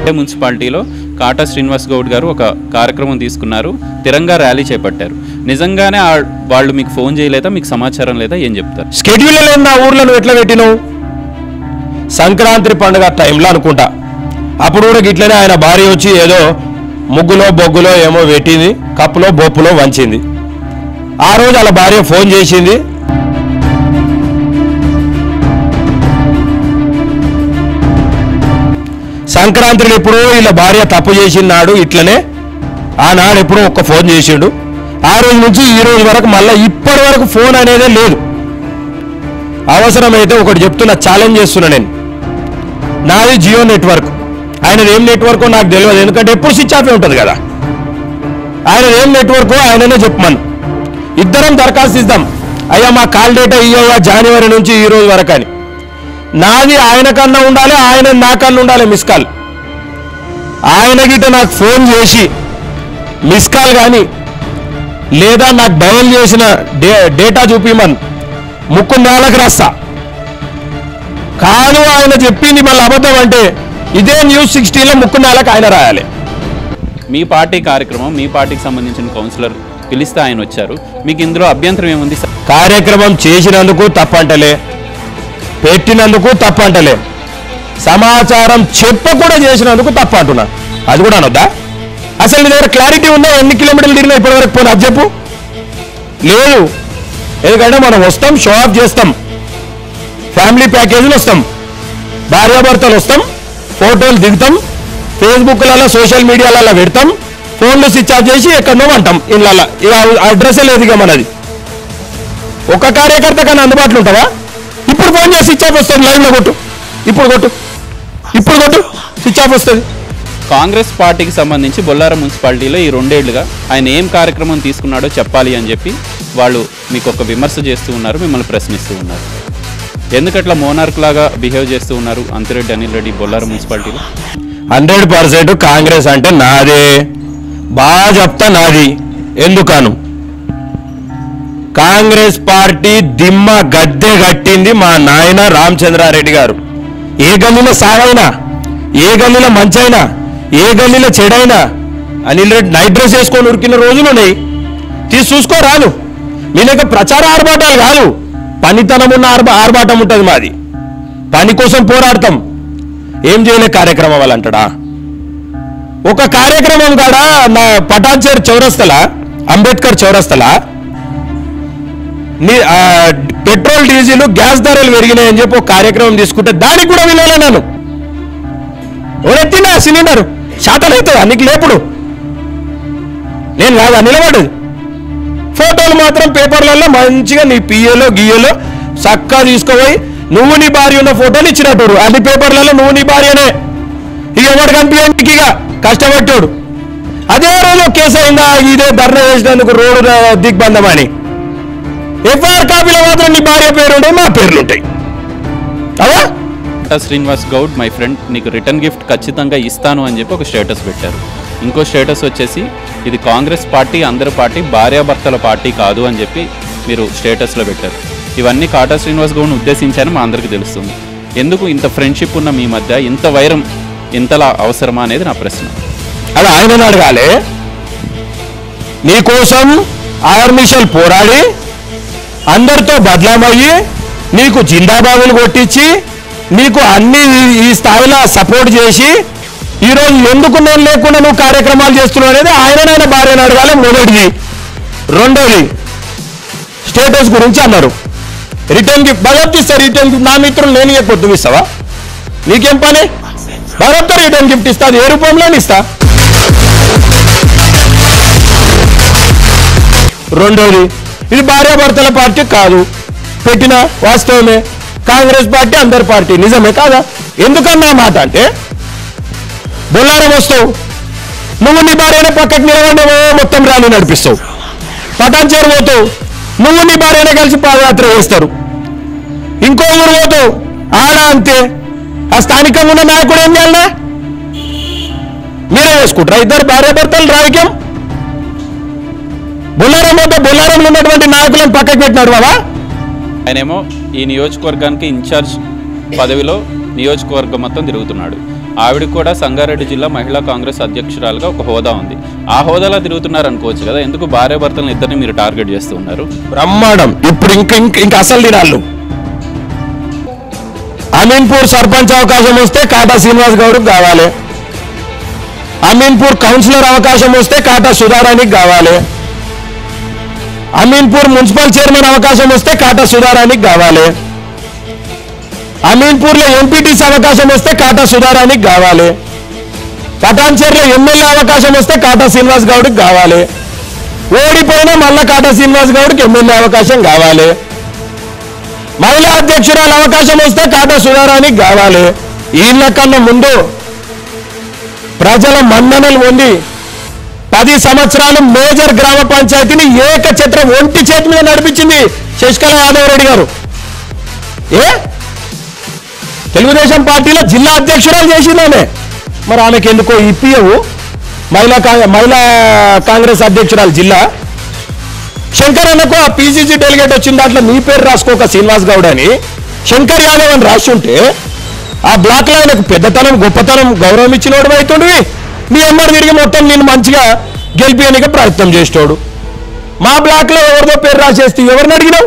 మున్సిపాలిటీలో కాటా శ్రీనివాస్ గౌడ్ గారు ఒక కార్యక్రమం తీసుకున్నారు తిరంగా ర్యాలీ చేపట్టారు నిజంగానే ఆ- వాళ్ళు మీకు ఫోన్ చేయలేదా మీకు సమాచారం లేదా ఏం చెప్తారు స్కెడ్యూల్ లేదు నా ఊర్లో నువ్వు ఎట్లా పెట్టినావు సంక్రాంతి పండుగ టైంలో అనుకుంటా అప్పుడు కూడా గిట్లనే ఆయన భార్య వచ్చి ఏదో ముగ్గులో బొగ్గులో ఏమో పెట్టింది కప్పులో బొప్పులో వంచింది ఆ రోజు వాళ్ళ భార్య ఫోన్ చేసింది సంక్రాంతిని ఎప్పుడు వీళ్ళ భార్య తప్పు చేసినాడు ఇట్లనే ఆనాడు ఎప్పుడో ఒక్క ఫోన్ చేసిండు ఆ రోజు నుంచి ఈ రోజు వరకు మళ్ళీ ఇప్పటి వరకు ఫోన్ అనేదే లేదు అవసరమైతే ఒకటి చెప్తున్నా ఛాలెంజ్ చేస్తున్నా నేను నాది జియో నెట్వర్క్ ఆయనది ఏం నెట్వర్కో నాకు తెలియదు ఎందుకంటే ఎప్పుడు స్విచ్ ఆఫే ఉంటుంది కదా ఆయన ఏం నెట్వర్కో ఆయననే చెప్పమను ఇద్దరం దరఖాస్తు ఇద్దాం అయ్యా మా కాల్ డేటా ఇయ్యా జనవరి నుంచి ఈ రోజు వరకు అని నాది ఆయన కన్నా ఉండాలి ఆయన నా కన్నా ఉండాలి మిస్ కాల్ ఆయన గిట్ట నాకు ఫోన్ చేసి మిస్ కాల్ కానీ లేదా నాకు డయల్ చేసిన డే డేటా చూపిమన్ ముక్కు నేలకు రాస్తా కాదు ఆయన చెప్పింది మళ్ళీ అబద్ధం అంటే ఇదే న్యూస్ సిక్స్టీలో ముక్కు నేలకు ఆయన రాయాలి మీ పార్టీ కార్యక్రమం మీ పార్టీకి సంబంధించిన కౌన్సిలర్ పిలిస్తే ఆయన వచ్చారు మీకు ఇందులో అభ్యంతరం ఏముంది సార్ కార్యక్రమం చేసినందుకు తప్పంటలే పెట్టినందుకు తప్పంటలే సమాచారం చెప్ప కూడా చేసినందుకు తప్ప అంటున్నా అది కూడా అనొద్దా అసలు నీ దగ్గర క్లారిటీ ఉందా ఎన్ని కిలోమీటర్లు తిరిగినా ఇప్పటివరకు పోనీ అది చెప్పు లేదు ఎందుకంటే మనం వస్తాం షో ఆఫ్ చేస్తాం ఫ్యామిలీ వస్తాం భార్యాభర్తలు వస్తాం ఫోటోలు దిగుతాం ఫేస్బుక్లలో సోషల్ మీడియాలలో పెడతాం ఫోన్లు స్విచ్ ఆఫ్ చేసి ఎక్కడో అంటాం ఇళ్ళల్లో ఇక అడ్రస్ లేదు ఇక మనది ఒక కార్యకర్త కానీ అందుబాటులో ఉంటావా ఇప్పుడు ఫోన్ చేసి స్విచ్ ఆఫ్ వస్తుంది లైవ్లో కొట్టు ఇప్పుడు కొట్టు ఇప్పుడు కొట్టు స్విచ్ ఆఫ్ వస్తుంది కాంగ్రెస్ పార్టీకి సంబంధించి బొల్లారం మున్సిపాలిటీలో ఈ రెండేళ్లుగా ఆయన ఏం కార్యక్రమం తీసుకున్నాడో చెప్పాలి అని చెప్పి వాళ్ళు మీకు ఒక విమర్శ చేస్తూ ఉన్నారు మిమ్మల్ని ప్రశ్నిస్తూ ఉన్నారు ఎందుకట్లా మోనార్క్ లాగా బిహేవ్ చేస్తూ ఉన్నారు అంతిరెడ్డి అనిల్ రెడ్డి బొల్లారం మున్సిపాలిటీలో హండ్రెడ్ పర్సెంట్ కాంగ్రెస్ అంటే నాదే బాగా చెప్తా నాది ఎందుకను కాంగ్రెస్ పార్టీ దిమ్మ గద్దె కట్టింది మా నాయన రామచంద్రారెడ్డి గారు ఏ గల్లీలో సాగైనా ఏ గల్లీలో మంచైనా ఏ గల్లీలో చెడైనా అనిల్ రెడ్డి నైట్ డ్రెస్ వేసుకొని ఉరికిన రోజులు ఉన్నాయి తీసి చూసుకో రాను మీ దగ్గర ప్రచార ఆర్భాటాలు కాదు పనితనం ఉన్న ఆర్భ ఆర్భాటం ఉంటుంది మాది పని కోసం పోరాడతాం ఏం చేయలే కార్యక్రమం వాళ్ళంటాడా ఒక కార్యక్రమం కాడ నా పటాన్చేరు చౌరస్తల అంబేద్కర్ చౌరస్తల నీ ఆ, పెట్రోల్ డీజిల్ గ్యాస్ ధరలు పెరిగినాయని చెప్పి ఒక కార్యక్రమం తీసుకుంటే దానికి కూడా విలువలే నేను ఎవరెత్తిండా సిలిండర్ శాతనైతే నీకు లేపుడు నేను కాదా నిలబడదు ఫోటోలు మాత్రం పేపర్లలో మంచిగా నీ పిఏలో గియ్యలో చక్కగా తీసుకుపోయి నువ్వు నీ భార్య ఉన్న ఫోటోలు ఇచ్చినట్టు అన్ని పేపర్లలో నువ్వు నీ భార్యనే ఇక ఎవరు కనిపించడానికి ఇక కష్టపడ్డాడు అదే రోజు కేసు అయిందా ఇదే ధర్నా చేసినందుకు రోడ్డు ర- దిగ్బంధం అని ఎఫ్ఐఆర్ కాపీలో మాత్రం నీ భార్య పేరు ఉంటాయి మా పేర్లు ఉంటాయి అవా కోటా శ్రీనివాస్ గౌడ్ మై ఫ్రెండ్ నీకు రిటర్న్ గిఫ్ట్ ఖచ్చితంగా ఇస్తాను అని చెప్పి ఒక స్టేటస్ పెట్టారు ఇంకో స్టేటస్ వచ్చేసి ఇది కాంగ్రెస్ పార్టీ అందరి పార్టీ భార్యాభర్తల పార్టీ కాదు అని చెప్పి మీరు స్టేటస్లో పెట్టారు ఇవన్నీ కాటా శ్రీనివాస్ గౌడ్ని ఉద్దేశించని మా అందరికీ తెలుస్తుంది ఎందుకు ఇంత ఫ్రెండ్షిప్ ఉన్న మీ మధ్య ఇంత వైరం ఇంతలా అవసరమా అనేది నా ప్రశ్న అది ఆయనను అడగాలి నీకోసం ఆర్మిషల్ పోరాడి అందరితో బదలామయ్యి నీకు జిందాబాబులు కొట్టించి నీకు అన్ని ఈ- ఈ స్థాయిలో సపోర్ట్ చేసి ఈరోజు ఎందుకు నేను లేకుండా నువ్వు కార్యక్రమాలు చేస్తున్నావు అనేది ఆయననైనా భార్యను అడగాలి మొదటిది రెండోది స్టేటస్ గురించి అన్నారు రిటర్న్ గిఫ్ట్ భగవత్ ఇస్తా రిటర్న్ గిఫ్ట్ నా మిత్రులు నేను ఇవ్వకపోతే నువ్వు ఇస్తావా నీకేం పని భగవత్ రిటర్న్ గిఫ్ట్ ఇస్తా అది ఏ రూపంలోనే ఇస్తా రెండోది ఇది భార్యాభర్తల పార్టీ కాదు పెట్టిన వాస్తవమే కాంగ్రెస్ పార్టీ అందరి పార్టీ నిజమే కాదా ఎందుకన్నా మాట అంటే బొల్లారం వస్తావు నువ్వు నీ భార్యనే పక్కకు నిలబడినవో మొత్తం ర్యాలీ నడిపిస్తావు పటాన్చేరు పోతావు నువ్వు నీ భార్యనే కలిసి పాదయాత్ర చేస్తారు ఇంకో ఊరు పోతావు ఆడ అంతే ఆ స్థానికంగా ఉన్న నాయకుడు ఏం చేయాలన్నా మీరే చేసుకుంటారా ఇద్దరు భార్యాభర్తలు రాజకీయం బొల్లారం పోతే బొల్లారంలో ఉన్నటువంటి నాయకులను పక్కకు పెట్టినాడు బాబా ఆయనేమో ఈ నియోజకవర్గానికి ఇన్ఛార్జ్ పదవిలో నియోజకవర్గం మొత్తం తిరుగుతున్నాడు ఆవిడ కూడా సంగారెడ్డి జిల్లా మహిళా కాంగ్రెస్ అధ్యక్షురాలుగా ఒక హోదా ఉంది ఆ హోదాలో తిరుగుతున్నారు అనుకోవచ్చు కదా ఎందుకు భార్య భర్తలను ఇద్దరిని మీరు టార్గెట్ చేస్తూ ఉన్నారు బ్రహ్మాండం ఇప్పుడు ఇంక ఇంక ఇంక అసలు దినాళ్ళు అమీన్పూర్ సర్పంచ్ అవకాశం వస్తే కాటా శ్రీనివాస్ గౌడ్కి కావాలి అమీన్పూర్ కౌన్సిలర్ అవకాశం వస్తే కాటా సుధారానికి కావాలి అమీన్పూర్ మున్సిపల్ చైర్మన్ అవకాశం వస్తే కాటా సుధారానికి కావాలి అమీన్పూర్లో ఎంపీటీసీ అవకాశం వస్తే కాటా సుధారానికి కావాలి పటాన్చేర్లో ఎమ్మెల్యే అవకాశం వస్తే కాటా శ్రీనివాస్ గౌడ్కి కావాలి ఓడిపోయినా మళ్ళా కాటా శ్రీనివాస్ గౌడ్కి ఎమ్మెల్యే అవకాశం కావాలి మహిళా అధ్యక్షురాలు అవకాశం వస్తే కాటా సుధారానికి కావాలి వీళ్ళ కన్నా ముందు ప్రజల మన్ననలు పొంది పది సంవత్సరాలు మేజర్ గ్రామ పంచాయతీని ఏకఛత్రం ఒంటి చేతి మీద నడిపించింది శశికళ యాదవ్ రెడ్డి గారు ఏ తెలుగుదేశం పార్టీలో జిల్లా అధ్యక్షురాలు చేసిందామే మరి ఆమెకి ఎందుకో ఇప్పియవు మహిళా కాంగ్రెస్ మహిళా కాంగ్రెస్ అధ్యక్షురాలు జిల్లా శంకర్ అన్నకు ఆ పీసీసీ డెలిగేట్ వచ్చిన దాంట్లో నీ పేరు రాసుకోక శ్రీనివాస్ గౌడ్ అని శంకర్ యాదవ్ అని రాసి ఉంటే ఆ బ్లాక్ లో ఆయనకు పెద్దతనం గొప్పతనం గౌరవం ఇచ్చినోడు అవుతుండవి నీ అమ్మడు తిరిగి మొత్తం నేను మంచిగా గెలిపియనిక ప్రయత్నం చేసేటోడు మా బ్లాక్ లో ఎవరిదో పేరు రాసేస్తే ఎవరిని అడిగినావు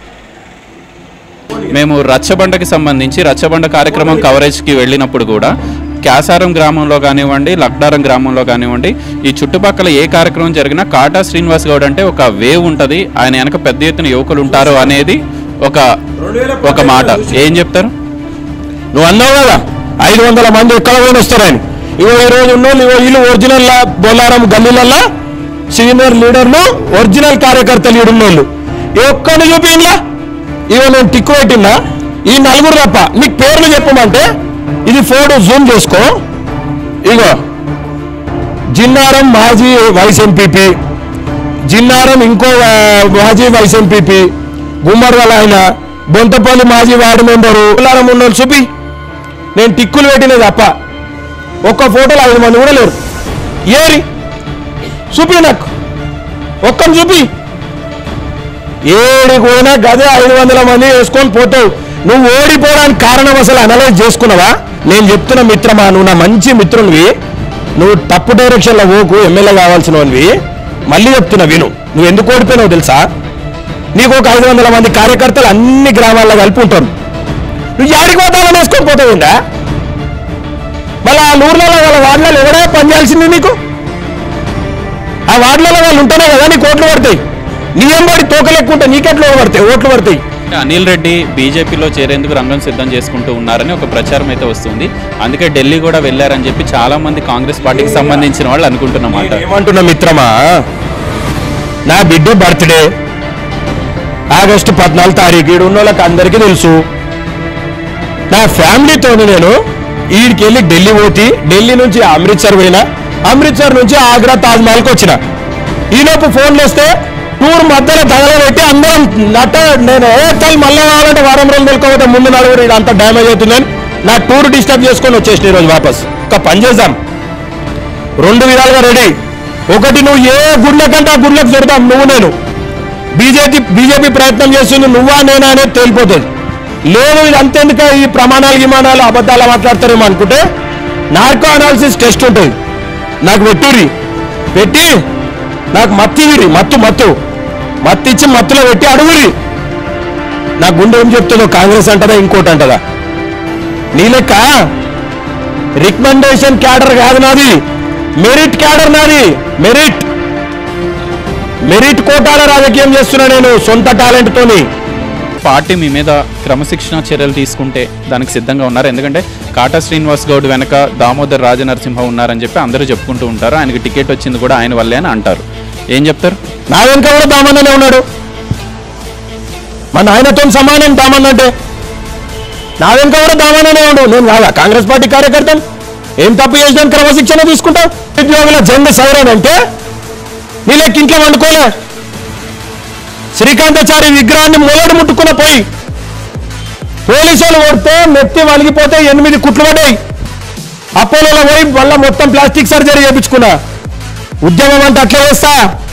మేము రచ్చబండకి సంబంధించి రచ్చబండ కార్యక్రమం కవరేజ్కి వెళ్ళినప్పుడు కూడా క్యాసారం గ్రామంలో కానివ్వండి లక్డారం గ్రామంలో కానివ్వండి ఈ చుట్టుపక్కల ఏ కార్యక్రమం జరిగినా కాటా శ్రీనివాస్ గౌడ్ అంటే ఒక వేవ్ ఉంటుంది ఆయన వెనక పెద్ద ఎత్తున యువకులు ఉంటారు అనేది ఒక ఒక మాట ఏం చెప్తారు నువ్వు అన్నావు కదా ఐదు వందల మంది ఎక్కడ పోయిన వస్తారని ఇగో ఈ రోజు ఉన్నోళ్ళు ఇగో వీళ్ళు ఒరిజినల్ బొల్లారం గల్లీలల్లా సీనియర్ లీడర్లు ఒరిజినల్ కార్యకర్తలు ఈడున్నోళ్ళు ఈ ఒక్కడిని చూపి ఇలా ఇగో నేను టిక్కు పెట్టినా ఈ నలుగురు తప్ప నీకు పేర్లు చెప్పమంటే ఇది ఫోటో జూమ్ చేసుకో ఇగో జిన్నారం మాజీ వైస్ ఎంపీపీ జిన్నారం ఇంకో ఆ, మాజీ వైస్ ఎంపీపీ గుమ్మడివల ఆయన బొంతపల్లి మాజీ వార్డు మెంబరు బొల్లారం ఉన్నోళ్ళు చూపి నేను టిక్కులు పెట్టిన తప్ప ఒక్క ఫోటోలో ఐదు మంది కూడా లేరు ఏరి చూపి నాకు ఒక్కని చూపి ఏడికి పోయినా గదే ఐదు వందల మంది వేసుకొని పోతావు నువ్వు ఓడిపోవడానికి కారణం అసలు అనలైజ్ చేసుకున్నావా నేను చెప్తున్న మిత్రమా నువ్వు నా మంచి మిత్రునివి నువ్వు తప్పు డైరెక్షన్లో ఓకు ఎమ్మెల్యే కావాల్సినవి మళ్ళీ చెప్తున్నా విను నువ్వు ఎందుకు ఓడిపోయినావు తెలుసా నీకు ఒక ఐదు వందల మంది కార్యకర్తలు అన్ని గ్రామాల్లో కలిపి ఉంటారు నువ్వు యాడికి పోతావని వేసుకొని పోతావుందా మళ్ళీ ఆ ఊర్లలో వాళ్ళ వార్డులలో ఎవడా పనిచేయాల్సింది నీకు ఆ వార్డులలో వాళ్ళు ఉంటేనే కదా నీకు ఓట్లు పడతాయి నీ ఎంబడి తోకలెక్కుంటే నీకెట్లు పడతాయి ఓట్లు పడతాయి అనిల్ రెడ్డి బీజేపీలో చేరేందుకు రంగం సిద్ధం చేసుకుంటూ ఉన్నారని ఒక ప్రచారం అయితే వస్తుంది అందుకే ఢిల్లీ కూడా వెళ్ళారని చెప్పి చాలా మంది కాంగ్రెస్ పార్టీకి సంబంధించిన వాళ్ళు అనుకుంటున్నమాట ఏమంటున్నా మిత్రమా నా బిడ్డ బర్త్డే ఆగస్టు పద్నాలుగు తారీఖు ఈడు ఉన్న వాళ్ళకి అందరికీ తెలుసు నా ఫ్యామిలీతో నేను ఈడికి వెళ్ళి ఢిల్లీ పోతి ఢిల్లీ నుంచి అమృత్సర్ పోయినా అమృత్సర్ నుంచి ఆగ్రా తాజ్ మహల్కి వచ్చిన ఈలోపు ఫోన్లు వస్తే టూర్ మధ్యలో తగలబెట్టి అందరం నట్ట నేను ఏ తల్లి మళ్ళీ కావాలంటే వారం రోజులు తెలుకోకపోతే ముందు నలుగురు ఈడ అంతా డ్యామేజ్ అవుతుందని నా టూర్ డిస్టర్బ్ చేసుకొని వచ్చేసిన ఈరోజు వాపస్ ఒక పని చేద్దాం రెండు విధాలుగా రెడీ ఒకటి నువ్వు ఏ గుడ్ల కంటే ఆ గుడ్లకు పెడతాం నువ్వు నేను బీజేపీ బీజేపీ ప్రయత్నం చేస్తుంది నువ్వా నేనా అనేది తేలిపోతుంది లేదు ఇది అంతెందుక ఈ ప్రమాణాలు గిమానాలు అబద్ధాలు మాట్లాడతారేమో అనుకుంటే నార్కో అనాలిసిస్ టెస్ట్ ఉంటుంది నాకు పెట్టుర్రి పెట్టి నాకు మత్తి ఇవ్వరి మత్తు మత్తు మత్తి ఇచ్చి మత్తులో పెట్టి అడుగురి నా గుండె ఏం చెప్తుందో కాంగ్రెస్ అంటదా ఇంకోటి అంటదా నీ లెక్క రికమెండేషన్ క్యాడర్ కాదు నాది మెరిట్ క్యాడర్ నాది మెరిట్ మెరిట్ కోటాల రాజకీయం చేస్తున్నా నేను సొంత టాలెంట్ తోని పార్టీ మీ మీద క్రమశిక్షణ చర్యలు తీసుకుంటే దానికి సిద్ధంగా ఉన్నారు ఎందుకంటే కాటా శ్రీనివాస్ గౌడ్ వెనక దామోదర్ రాజనరసింహ ఉన్నారని చెప్పి అందరూ చెప్పుకుంటూ ఉంటారు ఆయనకి టికెట్ వచ్చింది కూడా ఆయన వల్లే అని అంటారు ఏం చెప్తారు నా వెనక కూడా దామన్ననే ఉన్నాడు మా నాయనతో సమానం దామన్న అంటే నా వెనక కూడా దామన్ననే ఉన్నాడు నేను కాదా కాంగ్రెస్ పార్టీ కార్యకర్తను ఏం తప్పు చేసినా క్రమశిక్షణ తీసుకుంటావు ఉద్యోగుల జెండ సవరణ అంటే నీ లెక్క ఇంట్లో వండుకోలే శ్రీకాంతాచారి విగ్రహాన్ని మొదటి ముట్టుకున్న పోయి పోలీసులు కొడితే నెత్తి వలిగిపోతే ఎనిమిది కుట్లు పడ్డాయి అపోలోలో పోయి మళ్ళీ మొత్తం ప్లాస్టిక్ సర్జరీ చేయించుకున్నా ఉద్యమం అంటే అట్లా చేస్తా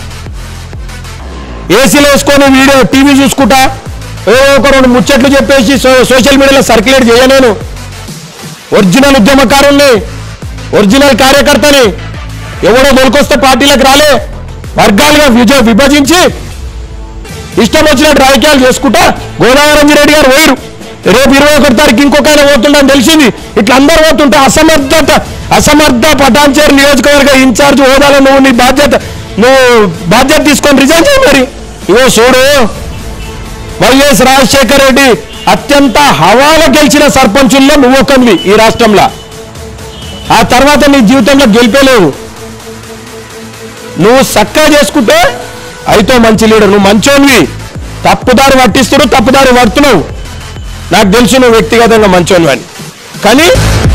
ఏసీలో వేసుకొని వీడియో టీవీ చూసుకుంటా ఏ ఒక రెండు ముచ్చట్లు చెప్పేసి సో- సోషల్ మీడియాలో సర్క్యులేట్ చేయలేను ఒరిజినల్ ఉద్యమకారుల్ని ఒరిజినల్ కార్యకర్తని ఎవడో దొరికొస్తే పార్టీలకు రాలే వర్గాలుగా విజ విభజించి ఇష్టం వచ్చినట్టు రాజకీయాలు చేసుకుంటా గోదావరి రెడ్డి గారు పోయిరు రేపు ఇరవై ఒకటి తారీఖు ఇంకొక ఆయన పోతుండని తెలిసింది ఇట్లా అందరు పోతుంటే అసమర్థత అసమర్థ పటాన్చేరు నియోజకవర్గ ఇన్ఛార్జ్ హోదాలో నువ్వు నీ బాధ్యత నువ్వు బాధ్యత తీసుకొని రిజైన్ చేయి మరి ఇగో చూడు వైఎస్ రాజశేఖర రెడ్డి అత్యంత హవాలో గెలిచిన సర్పంచుల్లో నువ్వు ఒకనివి ఈ రాష్ట్రంలో ఆ తర్వాత నీ జీవితంలో గెలిపేలేవు నువ్వు చక్కగా చేసుకుంటే అయితే మంచి లీడర్ నువ్వు మంచోనివి తప్పుదారి పట్టిస్తుడు తప్పుదారి పడుతున్నావు నాకు తెలుసు నువ్వు వ్యక్తిగతంగా మంచోనివి అని కానీ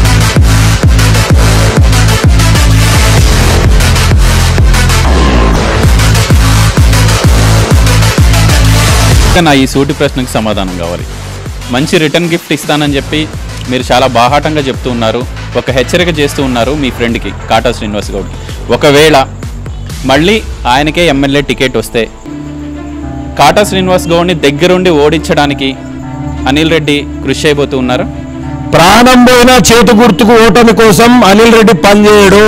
ఇంకా నా ఈ సూటి ప్రశ్నకు సమాధానం కావాలి మంచి రిటర్న్ గిఫ్ట్ ఇస్తానని చెప్పి మీరు చాలా బాహాటంగా చెప్తూ ఉన్నారు ఒక హెచ్చరిక చేస్తూ ఉన్నారు మీ ఫ్రెండ్కి కాటా శ్రీనివాస్ గౌడ్కి ఒకవేళ మళ్ళీ ఆయనకే ఎమ్మెల్యే టికెట్ వస్తే కాటా శ్రీనివాస్ గౌడ్ని దగ్గరుండి ఓడించడానికి అనిల్ రెడ్డి కృషి చేయబోతూ ఉన్నారు ప్రాణం పోయిన చేతు గుర్తుకు ఓటమి కోసం అనిల్ రెడ్డి పనిచేయడు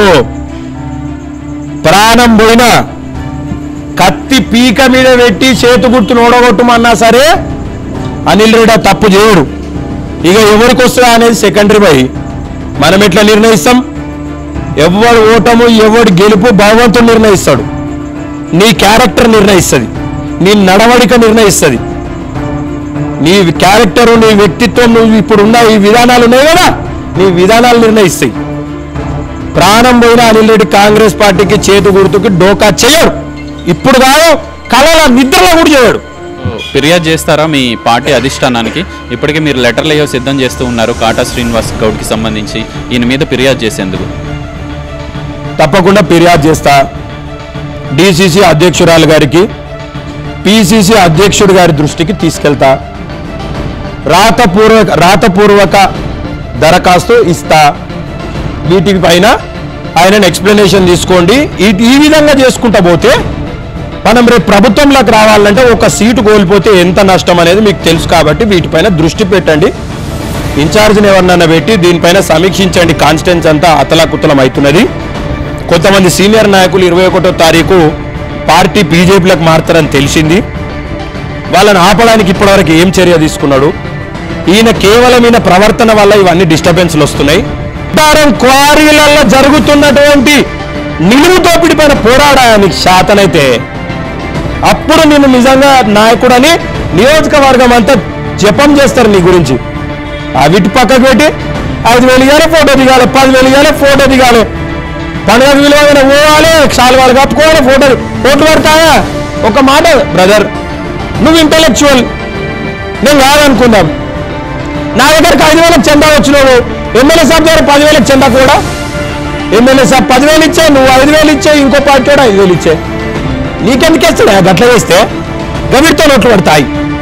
ప్రాణం పోయిన కత్తి పీక మీద పెట్టి చేతు గుర్తును ఓడగొట్టమన్నా సరే అనిల్ రెడ్డి ఆ తప్పు చేయడు ఇక ఎవరికి వస్తుందా అనేది సెకండరీ బై మనం ఎట్లా నిర్ణయిస్తాం ఎవడు ఓటము ఎవడు గెలుపు భగవంతుడు నిర్ణయిస్తాడు నీ క్యారెక్టర్ నిర్ణయిస్తుంది నీ నడవడిక నిర్ణయిస్తుంది నీ క్యారెక్టర్ నీ వ్యక్తిత్వం నువ్వు ఇప్పుడు ఉన్న ఈ విధానాలు ఉన్నాయి కదా నీ విధానాలు నిర్ణయిస్తాయి ప్రాణం పోయిన అనిల్ రెడ్డి కాంగ్రెస్ పార్టీకి చేతు గుర్తుకి డోకా చేయడు ఇప్పుడు కాదు కళల నిద్రలో కూడా చేయడు ఫిర్యాదు చేస్తారా మీ పార్టీ అధిష్టానానికి ఇప్పటికే మీరు లెటర్లు అయ్యో సిద్ధం చేస్తూ ఉన్నారు కాటా శ్రీనివాస్ గౌడ్కి సంబంధించి ఈయన మీద ఫిర్యాదు చేసేందుకు తప్పకుండా ఫిర్యాదు చేస్తా డిసిసి అధ్యక్షురాలు గారికి పిసిసి అధ్యక్షుడి గారి దృష్టికి తీసుకెళ్తా రాతపూర్వక రాతపూర్వక దరఖాస్తు ఇస్తా వీటి పైన ఆయన ఎక్స్ప్లెనేషన్ తీసుకోండి ఈ- ఈ విధంగా చేసుకుంటా పోతే మనం రేపు ప్రభుత్వంలోకి రావాలంటే ఒక సీటు కోల్పోతే ఎంత నష్టం అనేది మీకు తెలుసు కాబట్టి వీటిపైన దృష్టి పెట్టండి ఇన్ఛార్జ్ని ఎవరినన్నా పెట్టి దీనిపైన సమీక్షించండి కాన్స్టెన్స్ అంతా అతలాకుతలం అవుతున్నది కొంతమంది సీనియర్ నాయకులు ఇరవై ఒకటో తారీఖు పార్టీ బీజేపీలకు మారుతారని తెలిసింది వాళ్ళని ఆపడానికి ఇప్పటివరకు ఏం చర్య తీసుకున్నాడు ఈయన కేవలం ఈయన ప్రవర్తన వల్ల ఇవన్నీ డిస్టర్బెన్స్లు వస్తున్నాయి దారం క్వారీలలో జరుగుతున్నటువంటి నిలువు దోపిడి పైన పోరాడడానికి శాతనైతే అప్పుడు నేను నిజంగా నాయకుడని నియోజకవర్గం అంతా జపం చేస్తారు నీ గురించి ఆ వీటి పక్కకు పెట్టి ఐదు వేలు ఇవ్వాలి ఫోటో దిగాలి పదివేలు ఇవ్వాలి ఫోటో దిగాలి పండుగ విలువైన పోవాలి వాళ్ళు కప్పుకోవాలి ఫోటో ఫోటో పడతాయా ఒక మాట బ్రదర్ నువ్వు ఇంటలెక్చువల్ నేను కాదనుకుందాం నా దగ్గరకు ఐదు వేలకు చందా వచ్చినావు ఎమ్మెల్యే సాబ్ దగ్గర పదివేలకు చందా కూడా ఎమ్మెల్యే సాబ్ పదివేలు ఇచ్చే నువ్వు ఐదు వేలు ఇచ్చే ఇంకో పార్టీ కూడా ఐదు వేలు ఇచ్చే నీకెందుకు ఇస్తాడు గట్ల వేస్తే గవిడితో నోట్లు పడతాయి